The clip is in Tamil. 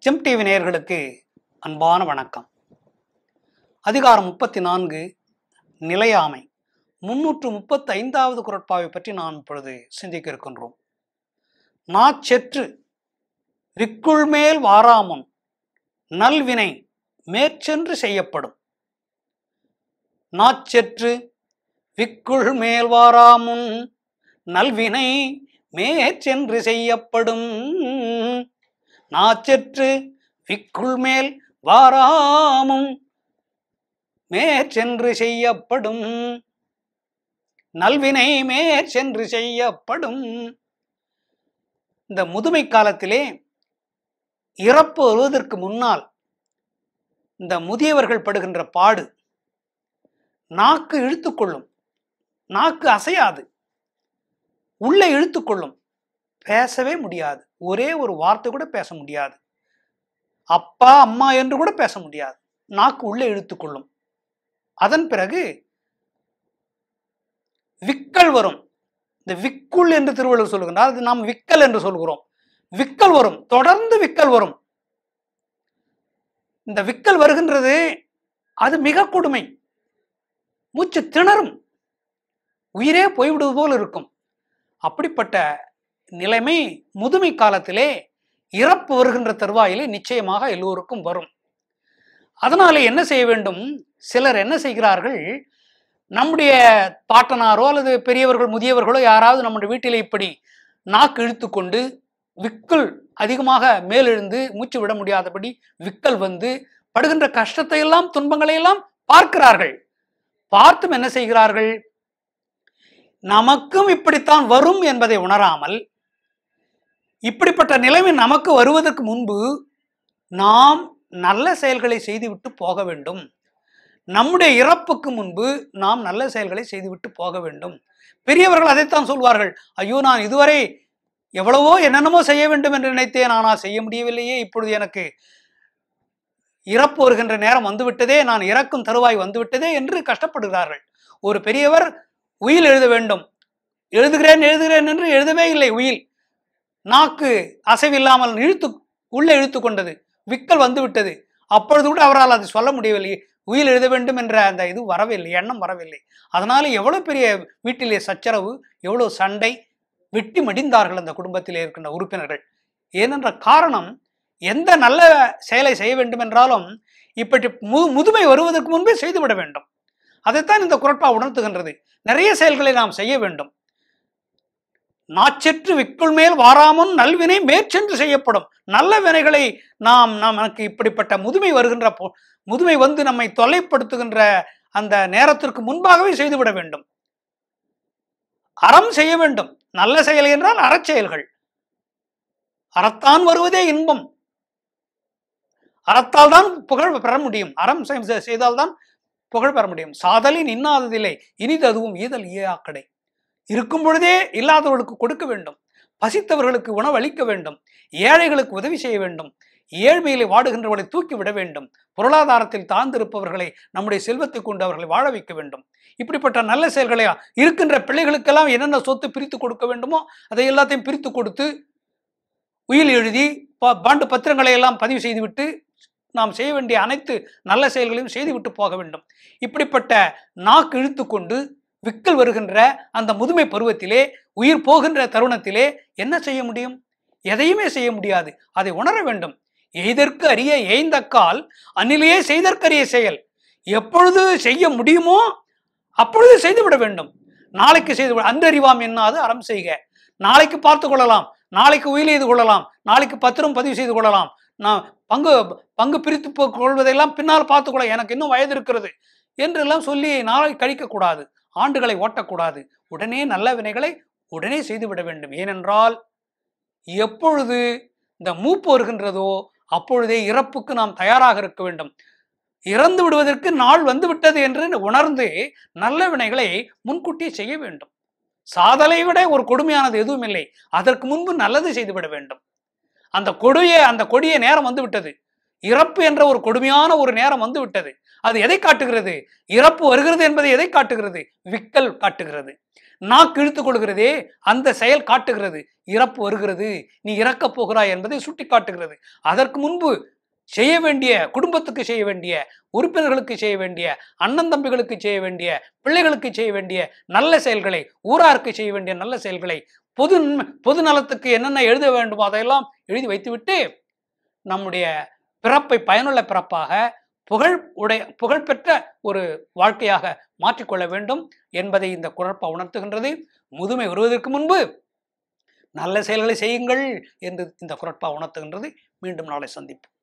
ஜெம் டிவி நேயர்களுக்கு அன்பான வணக்கம் அதிகாரம் முப்பத்தி நான்கு நிலையாமை முன்னூற்று முப்பத்தி ஐந்தாவது குரட்பாவை பற்றி நாம் இப்பொழுது சிந்திக்க இருக்கின்றோம் நாச்செற்று விக்குள் மேல் வாராமுன் நல்வினை மேற்சென்று செய்யப்படும் நாச்செற்று விக்குள் மேல் வாராமுன் நல்வினை மேற்சென்று செய்யப்படும் நாச்செற்று விக்குள் மேல் வாராமும் மேற்சென்று செய்யப்படும் நல்வினை மேற்சென்று செய்யப்படும் இந்த முதுமை காலத்திலே இறப்பு வருவதற்கு முன்னால் இந்த முதியவர்கள் படுகின்ற பாடு நாக்கு இழுத்துக்கொள்ளும் நாக்கு அசையாது உள்ளே இழுத்துக்கொள்ளும் பேசவே முடியாது ஒரே ஒரு வார்த்தை கூட பேச முடியாது அப்பா அம்மா என்று கூட பேச முடியாது நாக்கு உள்ளே இழுத்துக்கொள்ளும் அதன் பிறகு விக்கல் வரும் இந்த விக்குள் என்று திருவள்ளுவர் சொல்லுகின்றார் அது நாம் விக்கல் என்று சொல்கிறோம் விக்கல் வரும் தொடர்ந்து விக்கல் வரும் இந்த விக்கல் வருகின்றது அது மிக கொடுமை மூச்சு திணறும் உயிரே போய்விடுவது போல் இருக்கும் அப்படிப்பட்ட நிலைமை முதுமை காலத்திலே இறப்பு வருகின்ற தருவாயிலே நிச்சயமாக எல்லோருக்கும் வரும் அதனால என்ன செய்ய வேண்டும் சிலர் என்ன செய்கிறார்கள் நம்முடைய பாட்டனாரோ அல்லது பெரியவர்கள் முதியவர்களோ யாராவது நம்முடைய வீட்டிலே இப்படி நாக்கு இழுத்து கொண்டு விக்கல் அதிகமாக மேலெழுந்து மூச்சு விட முடியாதபடி விக்கல் வந்து படுகின்ற கஷ்டத்தை எல்லாம் துன்பங்களை எல்லாம் பார்க்கிறார்கள் பார்த்தும் என்ன செய்கிறார்கள் நமக்கும் இப்படித்தான் வரும் என்பதை உணராமல் இப்படிப்பட்ட நிலைமை நமக்கு வருவதற்கு முன்பு நாம் நல்ல செயல்களை செய்துவிட்டு போக வேண்டும் நம்முடைய இறப்புக்கு முன்பு நாம் நல்ல செயல்களை செய்துவிட்டு போக வேண்டும் பெரியவர்கள் அதைத்தான் சொல்வார்கள் ஐயோ நான் இதுவரை எவ்வளவோ என்னென்னமோ செய்ய வேண்டும் என்று நினைத்தேன் ஆனால் செய்ய முடியவில்லையே இப்பொழுது எனக்கு இறப்பு வருகின்ற நேரம் வந்துவிட்டதே நான் இறக்கும் தருவாய் வந்துவிட்டதே என்று கஷ்டப்படுகிறார்கள் ஒரு பெரியவர் உயில் எழுத வேண்டும் எழுதுகிறேன் எழுதுகிறேன் என்று எழுதவே இல்லை உயில் நாக்கு அசைவில்லாமல் இழுத்து உள்ளே இழுத்து கொண்டது விக்கல் வந்து விட்டது அப்பொழுது கூட அவரால் அது சொல்ல முடியவில்லை உயில் எழுத வேண்டும் என்ற அந்த இது வரவில்லை எண்ணம் வரவில்லை அதனால எவ்வளவு பெரிய வீட்டிலே சச்சரவு எவ்வளவு சண்டை வெட்டி மடிந்தார்கள் அந்த குடும்பத்திலே இருக்கின்ற உறுப்பினர்கள் ஏனென்ற காரணம் எந்த நல்ல செயலை செய்ய வேண்டும் என்றாலும் இப்படி மு முதுமை வருவதற்கு முன்பே செய்துவிட வேண்டும் அதைத்தான் இந்த குரட்பா உணர்த்துகின்றது நிறைய செயல்களை நாம் செய்ய வேண்டும் நாச்செற்று விக்குள் மேல் வாராமுன் நல்வினை மேற்சென்று செய்யப்படும் நல்ல வினைகளை நாம் நமக்கு இப்படிப்பட்ட முதுமை வருகின்ற போ- முதுமை வந்து நம்மை தொல்லைப்படுத்துகின்ற அந்த நேரத்திற்கு முன்பாகவே செய்துவிட வேண்டும் அறம் செய்ய வேண்டும் நல்ல செயல் என்றால் அறச்செயல்கள் அறத்தான் வருவதே இன்பம் அறத்தால் தான் புகழ் பெற முடியும் அறம் செய்- செய்தால்தான் புகழ் பெற முடியும் சாதலின் இன்னாததில்லை இனிது அதுவும் ஈதல் ஈயாக்கடை இருக்கும் பொழுதே இல்லாதவர்களுக்கு கொடுக்க வேண்டும் பசித்தவர்களுக்கு உணவு அளிக்க வேண்டும் ஏழைகளுக்கு உதவி செய்ய வேண்டும் ஏழ்மையிலே வாடுகின்றவர்களை தூக்கி விட வேண்டும் பொருளாதாரத்தில் தாழ்ந்திருப்பவர்களை நம்முடைய செல்வத்தை கொண்டு அவர்களை வாழ வைக்க வேண்டும் இப்படிப்பட்ட நல்ல செயல்களை இருக்கின்ற பிள்ளைகளுக்கெல்லாம் என்னென்ன சொத்து பிரித்து கொடுக்க வேண்டுமோ அதை எல்லாத்தையும் பிரித்து கொடுத்து உயில் எழுதி ப- பாண்டு பத்திரங்களை எல்லாம் பதிவு செய்துவிட்டு நாம் செய்ய வேண்டிய அனைத்து நல்ல செயல்களையும் செய்துவிட்டு போக வேண்டும் இப்படிப்பட்ட நாக்கு இழுத்து கொண்டு விக்கல் வருகின்ற அந்த முதுமை பருவத்திலே உயிர் போகின்ற தருணத்திலே என்ன செய்ய முடியும் எதையுமே செய்ய முடியாது அதை உணர வேண்டும் எய்தற்கு அறிய ஏய்ந்தக்கால் அந்நிலையே செய்தற்கரிய செயல் எப்பொழுது செய்ய முடியுமோ அப்பொழுது செய்துவிட வேண்டும் நாளைக்கு செய்து விட- அன்றறிவாம் என்னாது அறம் செய்க நாளைக்கு பார்த்து கொள்ளலாம் நாளைக்கு உயில் செய்து கொள்ளலாம் நாளைக்கு பத்திரம் பதிவு செய்து கொள்ளலாம் நான் பங்கு பங்கு பிரித்து போ- கொள்வதையெல்லாம் பின்னால் பார்த்துக்கொள்ள எனக்கு இன்னும் வயது இருக்கிறது என்றெல்லாம் சொல்லி நாளை கழிக்கக்கூடாது ஆண்டுகளை ஓட்டக்கூடாது உடனே நல்ல வினைகளை உடனே செய்துவிட வேண்டும் ஏனென்றால் எப்பொழுது இந்த மூப்பு வருகின்றதோ அப்பொழுதே இறப்புக்கு நாம் தயாராக இருக்க வேண்டும் இறந்து விடுவதற்கு நாள் வந்து விட்டது என்று உணர்ந்து நல்ல வினைகளை முன்கூட்டியே செய்ய வேண்டும் சாதலை விட ஒரு கொடுமையானது எதுவும் இல்லை அதற்கு முன்பு நல்லது செய்துவிட வேண்டும் அந்த கொடிய அந்த கொடிய நேரம் வந்து விட்டது இறப்பு என்ற ஒரு கொடுமையான ஒரு நேரம் வந்து விட்டது அது எதை காட்டுகிறது இறப்பு வருகிறது என்பதை எதை காட்டுகிறது விக்கல் காட்டுகிறது நாக்கு இழுத்துக் கொள்கிறதே அந்த செயல் காட்டுகிறது இறப்பு வருகிறது நீ இறக்கப் போகிறாய் என்பதை சுட்டி காட்டுகிறது அதற்கு முன்பு செய்ய வேண்டிய குடும்பத்துக்கு செய்ய வேண்டிய உறுப்பினர்களுக்கு செய்ய வேண்டிய அண்ணன் தம்பிகளுக்கு செய்ய வேண்டிய பிள்ளைகளுக்கு செய்ய வேண்டிய நல்ல செயல்களை ஊராருக்கு செய்ய வேண்டிய நல்ல செயல்களை பொது நன்மை- பொது நலத்துக்கு என்னென்ன எழுத வேண்டுமோ அதையெல்லாம் எழுதி வைத்துவிட்டு நம்முடைய பிறப்பை பயனுள்ள பிறப்பாக புகழ் உடைய புகழ்பெற்ற ஒரு வாழ்க்கையாக மாற்றிக்கொள்ள வேண்டும் என்பதை இந்த குழப்ப உணர்த்துகின்றது முதுமை வருவதற்கு முன்பு நல்ல செயல்களை செய்யுங்கள் என்று இந்த குரட்பா உணர்த்துகின்றது மீண்டும் நாளை சந்திப்போம்